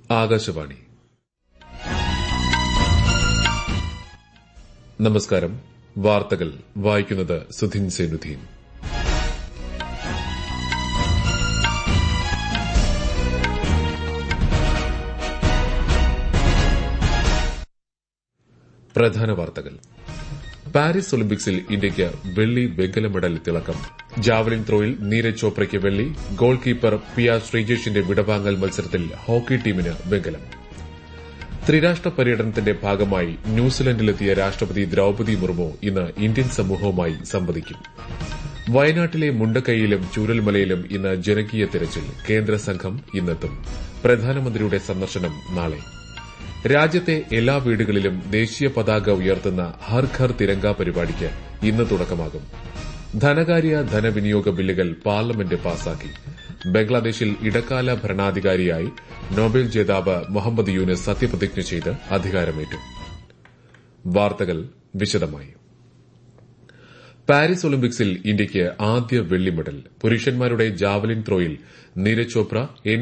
ആകാശവാണി നമസ്കാരം വാർത്തകൾ വായിക്കുന്നത് സുധിൻ സേനുദ്ദീൻ പ്രധാന വാർത്തകൾ പാരീസ് ഒളിമ്പിക്സിൽ ഇന്ത്യയ്ക്ക് വെള്ളി വെങ്കല മെഡൽ തിളക്കം ജാവലിൻ ത്രോയിൽ നീരജ് ചോപ്രയ്ക്ക് വെള്ളി ഗോൾ കീപ്പർ പിയ ശ്രീജേഷിന്റെ വിടവാങ്ങൽ മത്സരത്തിൽ ഹോക്കി ടീമിന് വെങ്കലം ത്രിരാഷ്ട്ര പര്യടനത്തിന്റെ ഭാഗമായി ന്യൂസിലൻഡിലെത്തിയ രാഷ്ട്രപതി ദ്രൌപതി മുർമു ഇന്ന് ഇന്ത്യൻ സമൂഹവുമായി സംവദിക്കും വയനാട്ടിലെ മുണ്ടക്കൈയിലും ചൂരൽമലയിലും ഇന്ന് ജനകീയ തെരച്ചിൽ കേന്ദ്ര സംഘം ഇന്നെത്തും പ്രധാനമന്ത്രിയുടെ സന്ദർശനം നാളെ രാജ്യത്തെ എല്ലാ വീടുകളിലും ദേശീയ പതാക ഉയർത്തുന്ന ഹർ ഘർ തിരങ്ക പരിപാടിക്ക് ഇന്ന് തുടക്കമാകും ധനകാര്യ ധനവിനിയോഗ ബില്ലുകൾ പാർലമെന്റ് പാസാക്കി ബംഗ്ലാദേശിൽ ഇടക്കാല ഭരണാധികാരിയായി നോബൽ ജേതാവ് മുഹമ്മദ് യൂനിസ് സത്യപ്രതിജ്ഞ ചെയ്ത് അധികാരമേറ്റു വാർത്തകൾ വിശദമായി പാരീസ് ഒളിമ്പിക്സിൽ ഇന്ത്യയ്ക്ക് ആദ്യ വെള്ളി മെഡൽ പുരുഷന്മാരുടെ ജാവലിൻ ത്രോയിൽ നീരജ് ചോപ്ര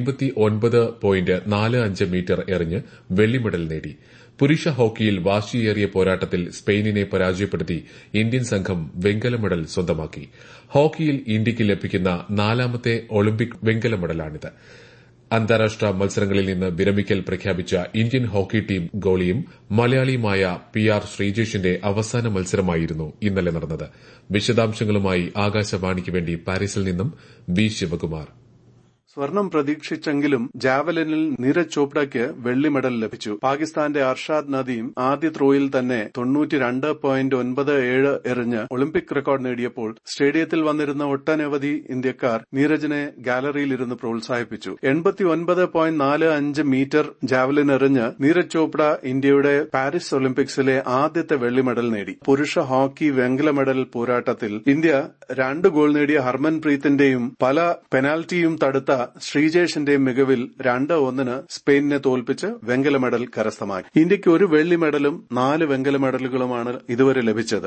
മീറ്റർ എറിഞ്ഞ് വെള്ളി മെഡൽ നേടി പുരുഷ ഹോക്കിയിൽ വാശിയേറിയ പോരാട്ടത്തിൽ സ്പെയിനിനെ പരാജയപ്പെടുത്തി ഇന്ത്യൻ സംഘം വെങ്കല മെഡൽ സ്വന്തമാക്കി ഹോക്കിയിൽ ഇന്ത്യയ്ക്ക് ലഭിക്കുന്ന നാലാമത്തെ ഒളിമ്പിക് വെങ്കല മെഡലാണിത് അന്താരാഷ്ട്ര മത്സരങ്ങളിൽ നിന്ന് വിരമിക്കൽ പ്രഖ്യാപിച്ച ഇന്ത്യൻ ഹോക്കി ടീം ഗോളിയും മലയാളിയുമായ പി ആർ ശ്രീജേഷിന്റെ അവസാന മത്സരമായിരുന്നു ഇന്നലെ നടന്നത് വിശദാംശങ്ങളുമായി ആകാശവാണിക്ക് വേണ്ടി പാരീസിൽ നിന്നും ബി ശിവകുമാർ സ്വർണം പ്രതീക്ഷിച്ചെങ്കിലും ജാവലിനിൽ നീരജ് ചോപ്രയ്ക്ക് വെള്ളി മെഡൽ ലഭിച്ചു പാകിസ്ഥാന്റെ അർഷാദ് നദീം ആദ്യ ത്രോയിൽ തന്നെ തൊണ്ണൂറ്റിരണ്ട് പോയിന്റ് ഒൻപത് ഏഴ് എറിഞ്ഞ് ഒളിമ്പിക് റെക്കോർഡ് നേടിയപ്പോൾ സ്റ്റേഡിയത്തിൽ വന്നിരുന്ന ഒട്ടനവധി ഇന്ത്യക്കാർ നീരജിനെ ഗാലറിയിലിരുന്ന് പ്രോത്സാഹിപ്പിച്ചു എൺപത്തി ഒൻപത് പോയിന്റ് നാല് അഞ്ച് മീറ്റർ ജാവലിൻ എറിഞ്ഞ് നീരജ് ചോപ്ര ഇന്ത്യയുടെ പാരീസ് ഒളിമ്പിക്സിലെ ആദ്യത്തെ വെള്ളി മെഡൽ നേടി പുരുഷ ഹോക്കി വെങ്കല മെഡൽ പോരാട്ടത്തിൽ ഇന്ത്യ രണ്ട് ഗോൾ നേടിയ ഹർമൻപ്രീത്തിന്റെയും പല പെനാൽറ്റിയും തടുത്ത ശ്രീജേഷിന്റെ മികവിൽ രണ്ട് ഒന്നിന് സ്പെയിനിനെ തോൽപ്പിച്ച് വെങ്കല മെഡൽ കരസ്ഥമാക്കി ഇന്ത്യയ്ക്ക് ഒരു വെള്ളി മെഡലും നാല് വെങ്കല മെഡലുകളുമാണ് ഇതുവരെ ലഭിച്ചത്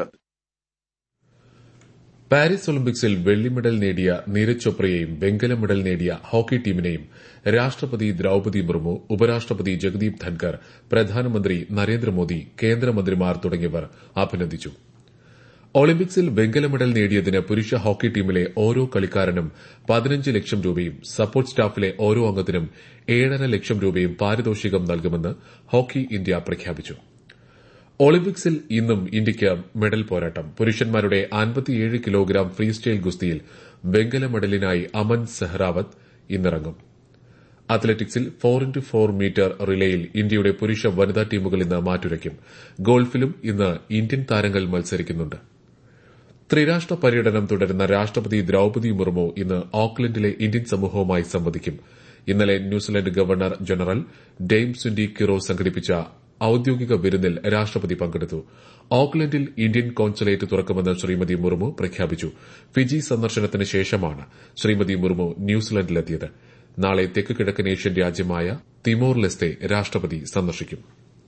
പാരീസ് ഒളിമ്പിക്സിൽ വെള്ളി മെഡൽ നേടിയ നീരജ് ചോപ്രയെയും വെങ്കല മെഡൽ നേടിയ ഹോക്കി ടീമിനെയും രാഷ്ട്രപതി ദ്രൌപതി മുർമു ഉപരാഷ്ട്രപതി ജഗദീപ് ധൻകർ പ്രധാനമന്ത്രി നരേന്ദ്രമോദി കേന്ദ്രമന്ത്രിമാർ തുടങ്ങിയവർ അഭിനന്ദിച്ചു ഒളിമ്പിക്സിൽ വെങ്കല മെഡൽ നേടിയതിന് പുരുഷ ഹോക്കി ടീമിലെ ഓരോ കളിക്കാരനും പതിനഞ്ച് ലക്ഷം രൂപയും സപ്പോർട്ട് സ്റ്റാഫിലെ ഓരോ അംഗത്തിനും ഏഴര ലക്ഷം രൂപയും പാരിതോഷികം നൽകുമെന്ന് ഹോക്കി ഇന്ത്യ പ്രഖ്യാപിച്ചു ഒളിമ്പിക്സിൽ ഇന്നും ഇന്ത്യയ്ക്ക് മെഡൽ പോരാട്ടം പുരുഷന്മാരുടെ അൻപത്തിയേഴ് കിലോഗ്രാം ഫ്രീ സ്റ്റൈൽ ഗുസ്തിയിൽ വെങ്കല മെഡലിനായി അമൻ സെഹ്റാവത്ത് ഇന്നിറങ്ങും അത്ലറ്റിക്സിൽ ഫോർ ഇന്റു ഫോർ മീറ്റർ റിലേയിൽ ഇന്ത്യയുടെ പുരുഷ വനിതാ ടീമുകൾ ഇന്ന് മാറ്റുരയ്ക്കും ഗോൾഫിലും ഇന്ന് ഇന്ത്യൻ താരങ്ങൾ മത്സരിക്കുന്നുണ്ട് ത്രിരാഷ്ട്ര പര്യടനം തുടരുന്ന രാഷ്ട്രപതി ദ്രൌപതി മുർമു ഇന്ന് ഓക്ലൻഡിലെ ഇന്ത്യൻ സമൂഹവുമായി സംവദിക്കും ഇന്നലെ New Zealand governor general Dame Cindy Kiro സംഘടിപ്പിച്ച ഔദ്യോഗിക വിരുന്നിൽ രാഷ്ട്രപതി പങ്കെടുത്തു ഓക്ലൻഡിൽ ഇന്ത്യൻ കോൺസുലേറ്റ് തുറക്കുമെന്ന് ശ്രീമതി മുർമു പ്രഖ്യാപിച്ചു ഫിജി സന്ദർശനത്തിന് ശേഷമാണ് ശ്രീമതി മുർമു ന്യൂസിലൻഡിലെത്തിയത് നാളെ തെക്ക് കിഴക്കൻ ഏഷ്യൻ രാജ്യമായ തിമോർ ലെസ്തെ രാഷ്ട്രപതി സന്ദർശിക്കും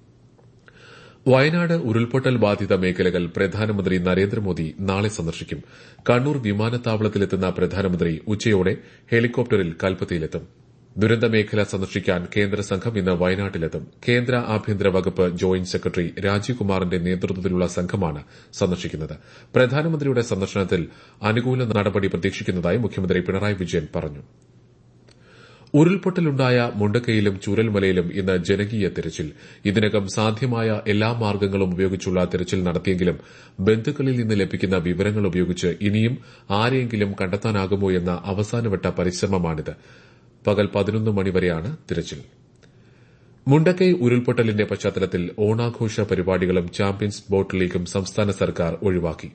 വയനാട് ഉരുൾപൊട്ടൽ ബാധിത മേഖലകൾ പ്രധാനമന്ത്രി നരേന്ദ്രമോദി നാളെ സന്ദർശിക്കും കണ്ണൂർ വിമാനത്താവളത്തിലെത്തുന്ന പ്രധാനമന്ത്രി ഉച്ചയോടെ ഹെലികോപ്റ്ററിൽ കൽപ്പറ്റയിലെത്തും ദുരന്ത മേഖല സന്ദർശിക്കാൻ കേന്ദ്ര സംഘം ഇന്ന് വയനാട്ടിലെത്തും കേന്ദ്ര ആഭ്യന്തര വകുപ്പ് ജോയിന്റ് സെക്രട്ടറി രാജീവ് കുമാറിന്റെ നേതൃത്വത്തിലുള്ള സംഘമാണ് സന്ദർശിക്കുന്നത് പ്രധാനമന്ത്രിയുടെ സന്ദർശനത്തിൽ അനുകൂല നടപടി പ്രതീക്ഷിക്കുന്നതായി മുഖ്യമന്ത്രി പിണറായി വിജയൻ പറഞ്ഞു ഉരുൾപൊട്ടലുണ്ടായ മുണ്ടക്കയിലും ചൂരൽമലയിലും ഇന്ന് ജനകീയ തെരച്ചിൽ ഇതിനകം സാധ്യമായ എല്ലാ മാർഗ്ഗങ്ങളും ഉപയോഗിച്ചുള്ള തെരച്ചിൽ നടത്തിയെങ്കിലും ബന്ധുക്കളിൽ നിന്ന് ലഭിക്കുന്ന വിവരങ്ങൾ ഉപയോഗിച്ച് ഇനിയും ആരെയെങ്കിലും കണ്ടെത്താനാകുമോ എന്ന അവസാനവട്ട പരിശ്രമമാണിത് പകൽ പതിനൊന്ന് മണിവരെയാണ് തിരച്ചിൽ മുണ്ടക്കൈ ഉരുൾപൊട്ടലിന്റെ പശ്ചാത്തലത്തിൽ ഓണാഘോഷ പരിപാടികളും ചാമ്പ്യൻസ് ബോട്ട് ലീഗും സംസ്ഥാന സർക്കാർ ഒഴിവാക്കി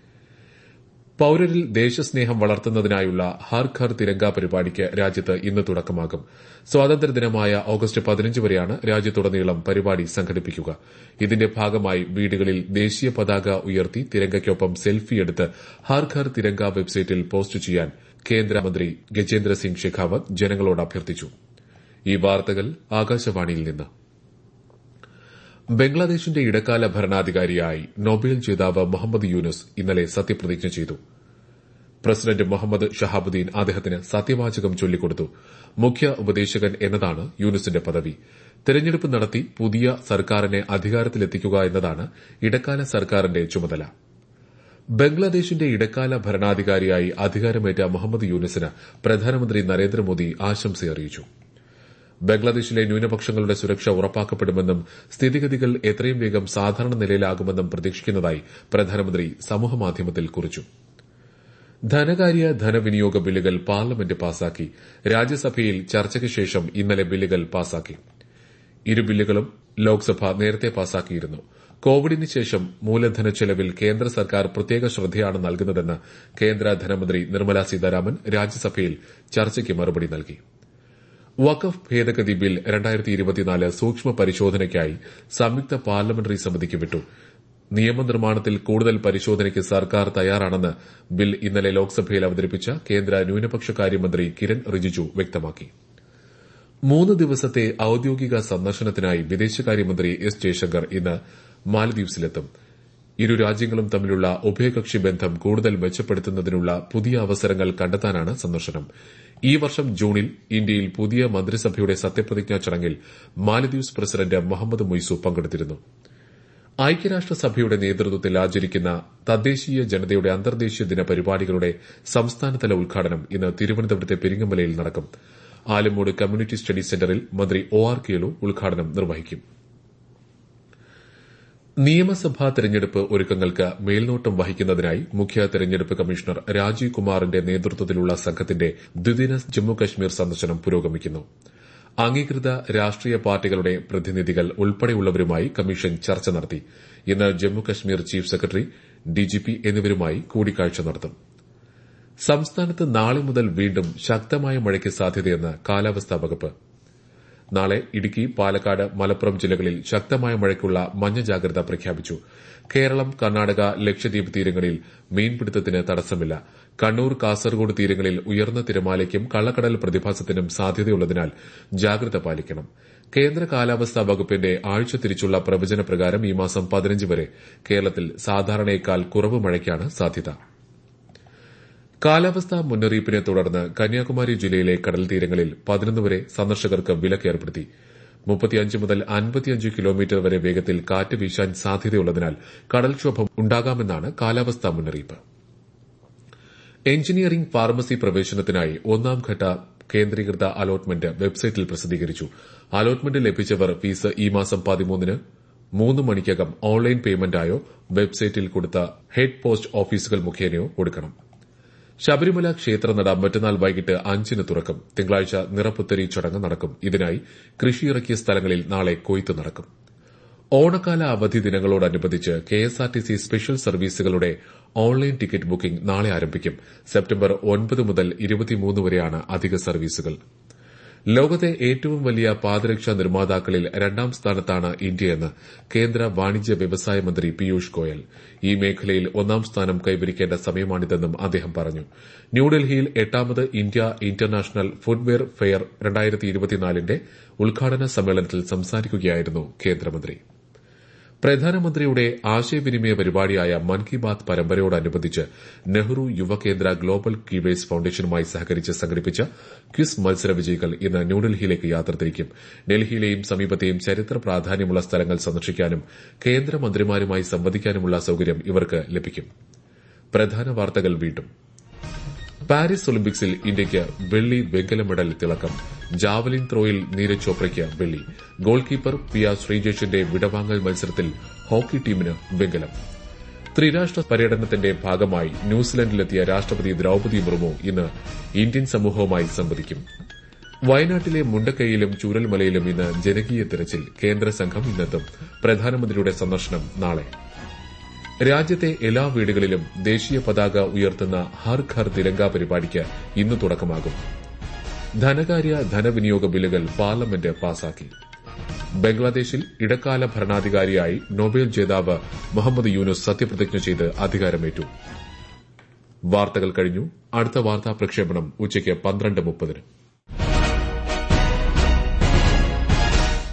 പൌരരിൽ ദേശസ്നേഹം വളർത്തുന്നതിനായുള്ള ഹർ ഘർ തിരങ്ക പരിപാടിക്ക് രാജ്യത്ത് ഇന്ന് തുടക്കമാകും സ്വാതന്ത്ര്യദിനമായ ഓഗസ്റ്റ് പതിനഞ്ച് വരെയാണ് രാജ്യത്തുടനീളം പരിപാടി സംഘടിപ്പിക്കുക ഇതിന്റെ ഭാഗമായി വീടുകളിൽ ദേശീയ പതാക ഉയർത്തി തിരങ്കയ്ക്കൊപ്പം സെൽഫിയെടുത്ത് ഹർ ഘർ തിരങ്ക വെബ്സൈറ്റിൽ പോസ്റ്റ് ചെയ്യാൻ കേന്ദ്രമന്ത്രി ഗജേന്ദ്ര സിംഗ് ഷെഖാവത്ത് ജനങ്ങളോട് അഭ്യർത്ഥിച്ചു ഈ വാർത്തകൾ ആകാശവാണിയിൽ നിന്ന് ബംഗ്ലാദേശിന്റെ ഇടക്കാല ഭരണാധികാരിയായി നൊബേൽ ജേതാവ് മുഹമ്മദ് യൂനുസ് ഇന്നലെ സത്യപ്രതിജ്ഞ ചെയ്തു പ്രസിഡന്റ് മുഹമ്മദ് ഷഹാബുദ്ദീൻ അദ്ദേഹത്തിന് സത്യവാചകം ചൊല്ലിക്കൊടുത്തു മുഖ്യ ഉപദേശകൻ എന്നതാണ് യൂനുസിന്റെ പദവി തെരഞ്ഞെടുപ്പ് നടത്തി പുതിയ സർക്കാരിനെ അധികാരത്തിലെത്തിക്കുക എന്നതാണ് ഇടക്കാല സർക്കാരിന്റെ ചുമതല ബംഗ്ലാദേശിന്റെ ഇടക്കാല ഭരണാധികാരിയായി അധികാരമേറ്റ മുഹമ്മദ് യൂനിസിന് പ്രധാനമന്ത്രി നരേന്ദ്രമോദി ആശംസ അറിയിച്ചു ബംഗ്ലാദേശിലെ ന്യൂനപക്ഷങ്ങളുടെ സുരക്ഷ ഉറപ്പാക്കപ്പെടുമെന്നും സ്ഥിതിഗതികൾ എത്രയും വേഗം സാധാരണ നിലയിലാകുമെന്നും പ്രതീക്ഷിക്കുന്നതായി പ്രധാനമന്ത്രി സമൂഹമാധ്യമത്തിൽ കുറിച്ചു ധനകാര്യ ധനവിനിയോഗ ബില്ലുകൾ പാർലമെന്റ് പാസാക്കി രാജ്യസഭയിൽ ചർച്ചയ്ക്ക് ശേഷം ഇന്നലെ ബില്ലുകൾ പാസാക്കി ഇരു ബില്ലുകളും ലോക്സഭ നേരത്തെ പാസാക്കിയിരുന്നു കോവിഡിന് ശേഷം മൂലധന ചെലവിൽ കേന്ദ്ര സർക്കാർ പ്രത്യേക ശ്രദ്ധയാണ് നൽകുന്നതെന്ന് കേന്ദ്ര ധനമന്ത്രി നിർമ്മല സീതാരാമൻ രാജ്യസഭയിൽ ചർച്ചയ്ക്ക് മറുപടി നൽകി വഖഫ് ഭേദഗതി ബിൽ സൂക്ഷ്മ പരിശോധനയ്ക്കായി സംയുക്ത പാർലമെന്ററി സമിതിക്ക് വിട്ടു നിയമനിർമ്മാണത്തിൽ കൂടുതൽ പരിശോധനയ്ക്ക് സർക്കാർ തയ്യാറാണെന്ന് ബിൽ ഇന്നലെ ലോക്സഭയിൽ അവതരിപ്പിച്ച കേന്ദ്ര ന്യൂനപക്ഷകാര്യമന്ത്രി കിരൺ റിജിജു വ്യക്തമാക്കി മൂന്ന് ദിവസത്തെ ഔദ്യോഗിക സന്ദർശനത്തിനായി വിദേശകാര്യമന്ത്രി എസ് ജയശങ്കർ ഇന്ന് മാലദ്വീപ്സിലെത്തും ഇരു രാജ്യങ്ങളും തമ്മിലുള്ള ഉഭയകക്ഷി ബന്ധം കൂടുതൽ മെച്ചപ്പെടുത്തുന്നതിനുള്ള പുതിയ അവസരങ്ങൾ കണ്ടെത്താനാണ് സന്ദർശനം ഈ വർഷം ജൂണിൽ ഇന്ത്യയിൽ പുതിയ മന്ത്രിസഭയുടെ സത്യപ്രതിജ്ഞാ ചടങ്ങിൽ മാലദ്വീപ്സ് പ്രസിഡന്റ് മുഹമ്മദ് മൊയ്സു പങ്കെടുത്തിരുന്നു ഐക്യരാഷ്ട്രസഭയുടെ നേതൃത്വത്തിൽ ആചരിക്കുന്ന തദ്ദേശീയ ജനതയുടെ അന്തർദേശീയ ദിന പരിപാടികളുടെ സംസ്ഥാനതല ഉദ്ഘാടനം ഇന്ന് തിരുവനന്തപുരത്തെ പെരിങ്ങമലയിൽ നടക്കും ആലമ്മൂട് കമ്മ്യൂണിറ്റി സ്റ്റഡി സെന്ററിൽ മന്ത്രി ഒ ആർ കേളു ഉദ്ഘാടനം നിർവഹിക്കും നിയമസഭാ തെരഞ്ഞെടുപ്പ് ഒരുക്കങ്ങൾക്ക് മേൽനോട്ടം വഹിക്കുന്നതിനായി മുഖ്യ തെരഞ്ഞെടുപ്പ് കമ്മീഷണർ രാജീവ് കുമാറിന്റെ നേതൃത്വത്തിലുള്ള സംഘത്തിന്റെ ദ്വിദിന ജമ്മുകശ്മീർ സന്ദർശനം പുരോഗമിക്കുന്നു അംഗീകൃത രാഷ്ട്രീയ പാർട്ടികളുടെ പ്രതിനിധികൾ ഉൾപ്പെടെയുള്ളവരുമായി കമ്മീഷൻ ചർച്ച നടത്തി ഇന്ന് ജമ്മുകശ്മീർ ചീഫ് സെക്രട്ടറി ഡിജിപി എന്നിവരുമായി കൂടിക്കാഴ്ച നടത്തും സംസ്ഥാനത്ത് നാളെ മുതൽ വീണ്ടും ശക്തമായ മഴയ്ക്ക് സാധ്യതയെന്ന് കാലാവസ്ഥാ വകുപ്പ് നാളെ ഇടുക്കി പാലക്കാട് മലപ്പുറം ജില്ലകളിൽ ശക്തമായ മഴയ്ക്കുള്ള മഞ്ഞ ജാഗ്രത പ്രഖ്യാപിച്ചു കേരളം കർണാടക ലക്ഷദ്വീപ് തീരങ്ങളിൽ മീൻപിടുത്തത്തിന് തടസ്സമില്ല കണ്ണൂർ കാസർഗോഡ് തീരങ്ങളിൽ ഉയർന്ന തിരമാലയ്ക്കും കള്ളക്കടൽ പ്രതിഭാസത്തിനും സാധ്യതയുള്ളതിനാൽ ജാഗ്രത പാലിക്കണം കേന്ദ്ര കാലാവസ്ഥാ വകുപ്പിന്റെ ആഴ്ച തിരിച്ചുള്ള പ്രവചന പ്രകാരം ഈ മാസം പതിനഞ്ച് വരെ കേരളത്തിൽ സാധാരണയേക്കാൾ കുറവ് മഴയ്ക്കാണ് സാധ്യത കാലാവസ്ഥാ മുന്നറിയിപ്പിനെ തുടർന്ന് കന്യാകുമാരി ജില്ലയിലെ കടൽ തീരങ്ങളിൽ പതിനൊന്ന് വരെ സന്ദർശകർക്ക് വിലക്ക് ഏർപ്പെടുത്തി മുപ്പത്തിയഞ്ച് മുതൽ അൻപത്തിയഞ്ച് കിലോമീറ്റർ വരെ വേഗത്തിൽ കാറ്റ് വീശാൻ സാധ്യതയുള്ളതിനാൽ കടൽക്ഷോഭം ഉണ്ടാകാമെന്നാണ് കാലാവസ്ഥാ മുന്നറിയിപ്പ് എഞ്ചിനീയറിംഗ് ഫാർമസി പ്രവേശനത്തിനായി ഒന്നാംഘട്ട കേന്ദ്രീകൃത അലോട്ട്മെന്റ് വെബ്സൈറ്റിൽ പ്രസിദ്ധീകരിച്ചു അലോട്ട്മെന്റ് ലഭിച്ചവർ ഫീസ് ഈ മാസം പതിമൂന്നിന് മൂന്ന് മണിക്കകം ഓൺലൈൻ പേയ്മെന്റായോ വെബ്സൈറ്റിൽ കൊടുത്ത ഹെഡ് പോസ്റ്റ് ഓഫീസുകൾ മുഖേനയോ കൊടുക്കണം ശബരിമല ക്ഷേത്രനട മറ്റന്നാൾ വൈകിട്ട് അഞ്ചിന് തുറക്കും തിങ്കളാഴ്ച നിറപ്പുത്തരി ചടങ്ങ് നടക്കും ഇതിനായി കൃഷിയിറക്കിയ സ്ഥലങ്ങളിൽ നാളെ കൊയ്ത്ത് നടക്കും ഓണക്കാല അവധി ദിനങ്ങളോടനുബന്ധിച്ച് കെഎസ്ആർടിസി സ്പെഷ്യൽ സർവീസുകളുടെ ഓൺലൈൻ ടിക്കറ്റ് ബുക്കിംഗ് നാളെ ആരംഭിക്കും സെപ്റ്റംബർ ഒൻപത് മുതൽ ഇരുപത്തിമൂന്ന് വരെയാണ് അധിക സർവീസുകൾ ലോകത്തെ ഏറ്റവും വലിയ പാദരക്ഷാ നിർമ്മാതാക്കളിൽ രണ്ടാം സ്ഥാനത്താണ് ഇന്ത്യയെന്ന് കേന്ദ്ര വാണിജ്യ വ്യവസായ മന്ത്രി പീയൂഷ് ഗോയൽ ഈ മേഖലയിൽ ഒന്നാം സ്ഥാനം കൈവരിക്കേണ്ട സമയമാണിതെന്നും അദ്ദേഹം പറഞ്ഞു ന്യൂഡൽഹിയിൽ എട്ടാമത് ഇന്ത്യ ഇന്റർനാഷണൽ ഫുട്വെയർ ഫെയർ ന്റെ ഉദ്ഘാടന സമ്മേളനത്തിൽ സംസാരിക്കുകയായിരുന്നു കേന്ദ്രമന്ത്രി പ്രധാനമന്ത്രിയുടെ ആശയവിനിമയ പരിപാടിയായ മൻ കി ബാത് പരമ്പരയോടനുബന്ധിച്ച് നെഹ്റു യുവകേന്ദ്ര ഗ്ലോബൽ കീവേഴ്സ് ഫൌണ്ടേഷനുമായി സഹകരിച്ച് സംഘടിപ്പിച്ച ക്വിസ് മത്സര വിജയികൾ ഇന്ന് ന്യൂഡൽഹിയിലേക്ക് യാത്ര തിരിക്കും ഡൽഹിയിലെയും സമീപത്തെയും ചരിത്ര പ്രാധാന്യമുള്ള സ്ഥലങ്ങൾ സന്ദർശിക്കാനും കേന്ദ്രമന്ത്രിമാരുമായി സംവദിക്കാനുമുള്ള സൌകര്യം ഇവർക്ക് ലഭിക്കും പ്രധാന വാർത്തകൾ വീണ്ടും പാരീസ് ഒളിമ്പിക്സിൽ ഇന്ത്യയ്ക്ക് വെള്ളി വെങ്കല മെഡൽ തിളക്കം ജാവലിൻ ത്രോയിൽ നീരജ് ചോപ്രയ്ക്ക് വെള്ളി ഗോൾ കീപ്പർ പിയ ശ്രീജേഷിന്റെ വിടവാങ്ങൽ മത്സരത്തിൽ ഹോക്കി ടീമിന് വെങ്കലം ത്രിരാഷ്ട്ര പര്യടനത്തിന്റെ ഭാഗമായി ന്യൂസിലൻഡിലെത്തിയ രാഷ്ട്രപതി ദ്രൌപതി മുർമു ഇന്ന് ഇന്ത്യൻ സമൂഹവുമായി സംവദിക്കും വയനാട്ടിലെ മുണ്ടക്കൈയിലും ചൂരൽമലയിലും ഇന്ന് ജനകീയ തിരച്ചിൽ കേന്ദ്ര സംഘം ഇന്നെത്തും പ്രധാനമന്ത്രിയുടെ സന്ദർശനം നാളെ രാജ്യത്തെ എല്ലാ വീടുകളിലും ദേശീയ പതാക ഉയർത്തുന്ന ഹർ ഘർ തിരങ്ക പരിപാടിക്ക് ഇന്ന് തുടക്കമാകും ധനകാര്യ ധനവിനിയോഗ ബില്ലുകൾ പാർലമെന്റ് പാസാക്കി ബംഗ്ലാദേശിൽ ഇടക്കാല ഭരണാധികാരിയായി നൊബേൽ ജേതാവ് മുഹമ്മദ് യൂനുസ് സത്യപ്രതിജ്ഞ ചെയ്ത് അധികാരമേറ്റു വാർത്തകൾ കഴിഞ്ഞു അടുത്ത വാർത്താ പ്രക്ഷേപണം ഉച്ചയ്ക്ക് പന്ത്രണ്ട് മുപ്പതിന്